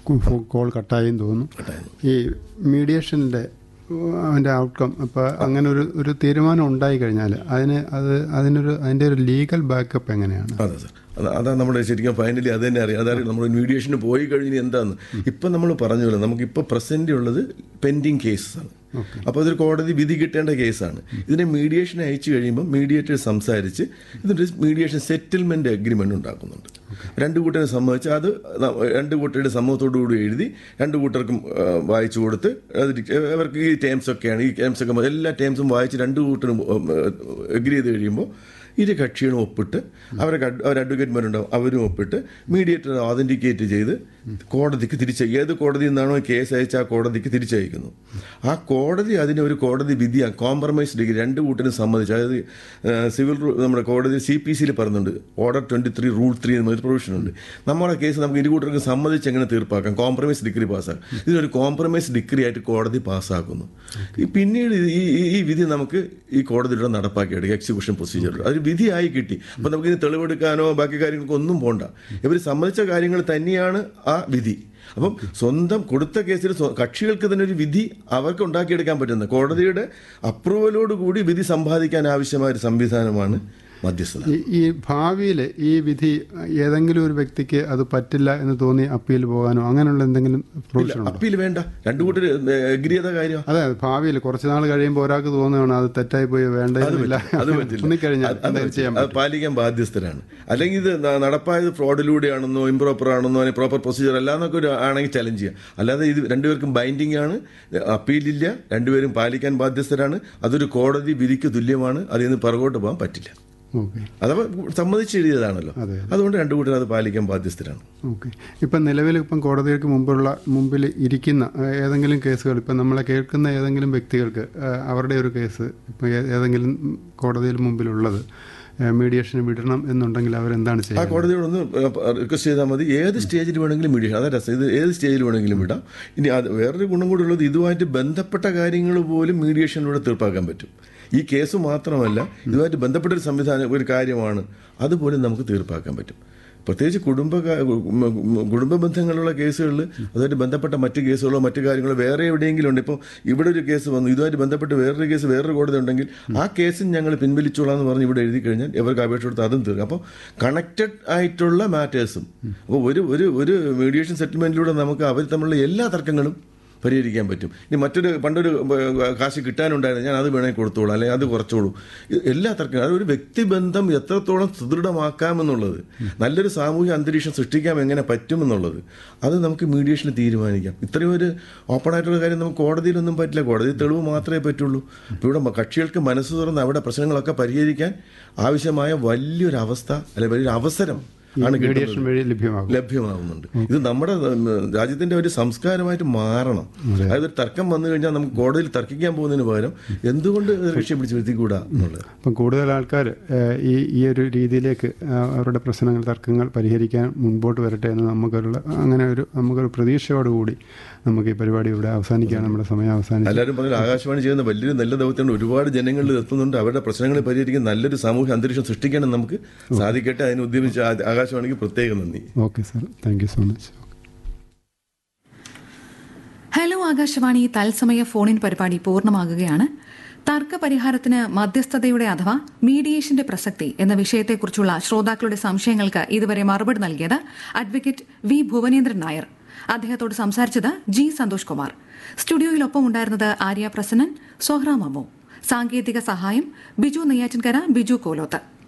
Call കട്ടായെന്ന് തോന്നുന്നു ഈ മീഡിയേഷൻ്റെ അതിൻ്റെ ഔട്ട്കം അപ്പോൾ അങ്ങനെ ഒരു ഒരു തീരുമാനം ഉണ്ടായി കഴിഞ്ഞാൽ അതിന് അത് അതിനൊരു അതിൻ്റെ ഒരു ലീഗൽ ബാക്കപ്പ് എങ്ങനെയാണ് അതെ സാർ അത് അതാണ് നമ്മുടെ ശരിക്കും ഫൈനലി അത് തന്നെ അറിയാം അതാണ് നമ്മൾ മീഡിയേഷന് പോയി കഴിഞ്ഞ് എന്താന്ന് ഇപ്പം നമ്മൾ പറഞ്ഞല്ലോ നമുക്കിപ്പോൾ പ്രസന്റ് ഉള്ളത് പെൻഡിങ് കേസാണ് അപ്പോൾ അതൊരു കോടതി വിധി കിട്ടേണ്ട കേസാണ് ഇതിനെ മീഡിയേഷൻ അയച്ചു കഴിയുമ്പോൾ മീഡിയേറ്റർ സംസാരിച്ച് ഇതിൻ്റെ മീഡിയേഷൻ സെറ്റിൽമെന്റ് അഗ്രിമെന്റ് ഉണ്ടാക്കുന്നുണ്ട് രണ്ട് കൂട്ടരെ സമ്മതിച്ച് അത് ന- രണ്ട് കൂട്ടരുടെ സമ്മതത്തോടുകൂടി എഴുതി രണ്ട് കൂട്ടർക്കും ആ, വായിച്ചു കൊടുത്ത് അത് ഡിക്- അവർക്ക് ഈ ടേംസ് ഒക്കെയാണ് ഈ ടേംസ് ഒക്കെ എല്ലാ ടേംസും വായിച്ച് രണ്ട് കൂട്ടരും എഗ്രി ചെയ്ത് കഴിയുമ്പോൾ ഇരു കക്ഷികളും ഒപ്പിട്ട് അവരെ അവർ അഡ്വക്കേറ്റ്മാരുണ്ടാവും അവരും ഒപ്പിട്ട് മീഡിയേറ്റർ ഓതന്റിക്കേറ്റ് ചെയ്ത് കോടതിക്ക് തിരിച്ച് ഏത് കോടതിയിൽ നിന്നാണോ കേസ് അയച്ച ആ കോടതിക്ക് തിരിച്ചയക്കുന്നു ആ കോടതി അതിനെ ഒരു കോടതി വിധി കോംപ്രമൈസ് ഡിഗ്രി രണ്ട് കൂട്ടരും സമ്മതിച്ചു അതായത് സിവിൽ നമ്മുടെ കോടതി സി പി സിയിൽ പറയുന്നുണ്ട് order twenty three rule three എന്നൊരു പ്രൊവിഷൻ ഉണ്ട് നമ്മുടെ കേസ് നമുക്ക് ഇരു കൂട്ടർക്ക് സമ്മതിച്ച് എങ്ങനെ തീർപ്പാക്കാം കോംപ്രമൈസ് ഡിഗ്രി പാസ്സാക്കാം ഇതൊരു കോംപ്രമൈസ് ഡിഗ്രി ആയിട്ട് കോടതി പാസ്സാക്കുന്നു ഈ പിന്നീട് ഈ ഈ- ഈ വിധി നമുക്ക് ഈ കോടതിയുടെ നടപ്പാക്കിയെടുക്കുക എക്സിക്യൂഷൻ പ്രൊസീജിയർ അത് വിധിയായി കിട്ടി അപ്പോൾ നമുക്ക് ഇനി തെളിവെടുക്കാനോ ബാക്കി കാര്യങ്ങൾക്കോ ഒന്നും പോണ്ട ഇവർ സമ്മതിച്ച കാര്യങ്ങൾ തന്നെയാണ് ആ വിധി അപ്പം സ്വന്തം കൊടുത്ത കേസിൽ സ്വ- കക്ഷികൾക്ക് തന്നെ ഒരു വിധി അവർക്ക് ഉണ്ടാക്കിയെടുക്കാൻ പറ്റുന്ന കോടതിയുടെ അപ്രൂവലോട് കൂടി വിധി സമ്പാദിക്കാൻ ആവശ്യമായ ഒരു സംവിധാനമാണ് മധ്യസ്ഥത ഈ ഈ ഭാവിയിൽ ഈ വിധി ഏതെങ്കിലും ഒരു വ്യക്തിക്ക് അത് പറ്റില്ല എന്ന് തോന്നി അപ്പീൽ പോകാനോ അങ്ങനെയുള്ള എന്തെങ്കിലും പ്രൊവിഷൻ ഉണ്ടോ അപ്പീൽ വേണ്ട രണ്ടു കൂട്ടർ എഗ്രി ചെയ്ത കാര്യം അതെ ഭാവിയിൽ കുറച്ച് നാൾ കഴിയുമ്പോൾ ഒരാൾക്ക് തോന്നുകയാണ് അത് തെറ്റായി പോയി വേണ്ടതില്ല അത് പറ്റില്ല തോന്നിക്കഴിഞ്ഞാൽ അത് അത് എന്തായാലും ചെയ്യാൻ അത് പാലിക്കാൻ ബാധ്യസ്ഥരാണ് അല്ലെങ്കിൽ ഇത് ന- നടപ്പായത് ഫ്രോഡിലൂടെയാണെന്നോ ഇംപ്രോപ്പർ ആണെന്നോ അല്ലെങ്കിൽ പ്രോപ്പർ പ്രൊസീജിയർ അല്ലാന്നൊക്കെ ഒരു ആണെങ്കിൽ ചലഞ്ച് ചെയ്യാം അല്ലാതെ ഇത് രണ്ടുപേർക്കും ബൈൻഡിങ് ആണ് അപ്പീലില്ല രണ്ടുപേരും പാലിക്കാൻ ബാധ്യസ്ഥരാണ് അതൊരു കോടതി വിധിക്ക് തുല്യമാണ് അതിൽ നിന്ന് പിറകോട്ട് പോകാൻ പറ്റില്ല ഓക്കെ അഥവാ സമ്മതിച്ച് എഴുതിയതാണല്ലോ അതെ. അതുകൊണ്ട് രണ്ടു കൂട്ടർ അത് പാലിക്കാൻ ബാധ്യസ്ഥരാണ് ഓക്കെ ഇപ്പം നിലവിൽ ഇപ്പം കോടതികൾക്ക് മുമ്പുള്ള മുമ്പിൽ ഇരിക്കുന്ന ആ, ഏതെങ്കിലും കേസുകൾ ഇപ്പം നമ്മളെ കേൾക്കുന്ന ഏതെങ്കിലും വ്യക്തികൾക്ക് ആ, അവരുടെ ഒരു കേസ് ഇപ്പം ഏ- ഏതെങ്കിലും കോടതിയിൽ മുമ്പിലുള്ളത് മീഡിയേഷന് വിടണം എന്നുണ്ടെങ്കിൽ അവരെന്താണ് ആ ചെയ്യുന്നത് കോടതിയോടൊന്ന് റിക്വസ്റ്റ് ചെയ്താൽ മതി ഏത് സ്റ്റേജിൽ വേണമെങ്കിലും മീഡിയേഷൻ അതാ രസം ഇത് ഏത് സ്റ്റേജിൽ വേണമെങ്കിലും വിടാം ഇനി അത് വേറൊരു ഗുണം കൂടി ഉള്ളത് ഇതുമായിട്ട് ബന്ധപ്പെട്ട കാര്യങ്ങൾ പോലും മീഡിയേഷനിലൂടെ തീർപ്പാക്കാൻ പറ്റും ഈ കേസ് മാത്രമല്ല ഇതുമായിട്ട് ബന്ധപ്പെട്ട ഒരു സംവിധാനം ഒരു കാര്യമാണ് അതുപോലും നമുക്ക് തീർപ്പാക്കാൻ പറ്റും പ്രത്യേകിച്ച് കുടുംബ കാ- ഉം, ഉം, കുടുംബ ബന്ധങ്ങളുള്ള കേസുകളിൽ അതുമായിട്ട് ബന്ധപ്പെട്ട മറ്റ് കേസുകളോ മറ്റു കാര്യങ്ങളോ വേറെ എവിടെയെങ്കിലും ഉണ്ട് ഇപ്പോൾ ഇവിടെ ഒരു കേസ് വന്നു ഇതുമായിട്ട് ബന്ധപ്പെട്ട് വേറൊരു കേസ് വേറൊരു കോടതി ഉണ്ടെങ്കിൽ ആ കേസും ഞങ്ങൾ പിൻവലിച്ചോളാം എന്ന് പറഞ്ഞ് ഇവിടെ എഴുതി കഴിഞ്ഞാൽ ഇവർക്ക് അപേക്ഷ കൊടുത്ത് അതും തീർക്കും അപ്പോൾ കണക്റ്റഡ് ആയിട്ടുള്ള മാറ്റേഴ്സും അപ്പോൾ ഒരു ഒരു ഒരു മീഡിയേഷൻ സെറ്റിൽമെന്റിലൂടെ നമുക്ക് അവർ തമ്മിലുള്ള എല്ലാ തർക്കങ്ങളും പരിഹരിക്കാൻ പറ്റും ഇനി മറ്റൊരു പണ്ടൊരു ഏഹ്, കാശ് കിട്ടാനുണ്ടായിരുന്നു ഞാൻ അത് വേണമെങ്കിൽ കൊടുത്തോളൂ അല്ലെങ്കിൽ അത് കുറച്ചോളൂ ഇത് എല്ലാ തർക്കം അതൊരു വ്യക്തിബന്ധം എത്രത്തോളം സുദൃഢമാക്കാമെന്നുള്ളത് നല്ലൊരു സാമൂഹിക അന്തരീക്ഷം സൃഷ്ടിക്കാൻ എങ്ങനെ പറ്റുമെന്നുള്ളത് അത് നമുക്ക് മീഡിയേഷനിൽ തീരുമാനിക്കാം ഇത്രയും ഒരു ഓപ്പൺ ആയിട്ടുള്ള കാര്യം നമുക്ക് കോടതിയിലൊന്നും പറ്റില്ല കോടതി തെളിവ് മാത്രമേ പറ്റുള്ളൂ ഇപ്പോൾ ഇവിടെ കക്ഷികൾക്ക് മനസ്സ് തുറന്ന് അവിടെ പ്രശ്നങ്ങളൊക്കെ പരിഹരിക്കാൻ ആവശ്യമായ വലിയൊരു അവസ്ഥ അല്ലെങ്കിൽ വലിയൊരു അവസരം ആണ് കിട്ടുന്നത് മീഡിയേഷൻ വഴി ലഭ്യമാകും ലഭ്യമാവുന്നുണ്ട് ഇത് നമ്മുടെ ഉം, രാജ്യത്തിന്റെ ഒരു സംസ്കാരമായിട്ട് മാറണം അതായത് ഒരു തർക്കം വന്നു കഴിഞ്ഞാൽ നമുക്ക് കോടതിയിൽ തർക്കിക്കാൻ പോകുന്നതിന് പകരം എന്തുകൊണ്ട് ലക്ഷ്യം പിടിച്ച് വരുത്തിക്കൂടാ എന്നുള്ളത് അപ്പം കൂടുതൽ ആൾക്കാർ ഈ ഈ ഒരു രീതിയിലേക്ക് ആ, അവരുടെ പ്രശ്നങ്ങൾ തർക്കങ്ങൾ പരിഹരിക്കാൻ മുൻപോട്ട് വരട്ടെ എന്ന് നമുക്കൊരു അങ്ങനെ ഒരു നമുക്കൊരു പ്രതീക്ഷയോടുകൂടി നമുക്ക് ഈ പരിപാടി ഇവിടെ അവസാനിക്കുകയാണ് നമ്മുടെ സമയം അവസാനിച്ചു എല്ലാവരും പറഞ്ഞു ആകാശവാണി ചെയ്യുന്ന വലിയൊരു നല്ല ദൗത്യമുണ്ട് ഒരുപാട് ജനങ്ങളിൽ എത്തുന്നുണ്ട് അവരുടെ പ്രശ്നങ്ങൾ പരിഹരിക്കാൻ നല്ലൊരു സാമൂഹ്യ അന്തരീക്ഷം സൃഷ്ടിക്കാനും നമുക്ക് സാധിക്കട്ടെ അതിന് ഉദ്യമിച്ച ആ- ആകാശവാണിക്ക് പ്രത്യേകം നന്ദി okay sir thank you so much hello Akashvani തത്സമയ ഫോണിൻ പരിപാടി പൂർണ്ണമാകുകയാണ് തർക്ക പരിഹാരത്തിന് മധ്യസ്ഥതയുടെ അഥവാ മീഡിയേഷന്റെ പ്രസക്തി എന്ന വിഷയത്തെക്കുറിച്ചുള്ള ശ്രോതാക്കളുടെ സംശയങ്ങൾക്ക് ഇതുവരെ മറുപടി നൽകിയത് അഡ്വക്കേറ്റ് വി ഭുവനേന്ദ്രൻ നായർ അദ്ദേഹത്തോട് സംസാരിച്ചത് ജി സന്തോഷ് കുമാർ സ്റ്റുഡിയോയിലൊപ്പം ഉണ്ടായിരുന്നത് ആര്യ പ്രസന്നൻ സോഹ്റ മമ്മു സാങ്കേതിക സഹായം ബിജു നെയ്യാറ്റിൻകര ബിജു കോലോത്ത്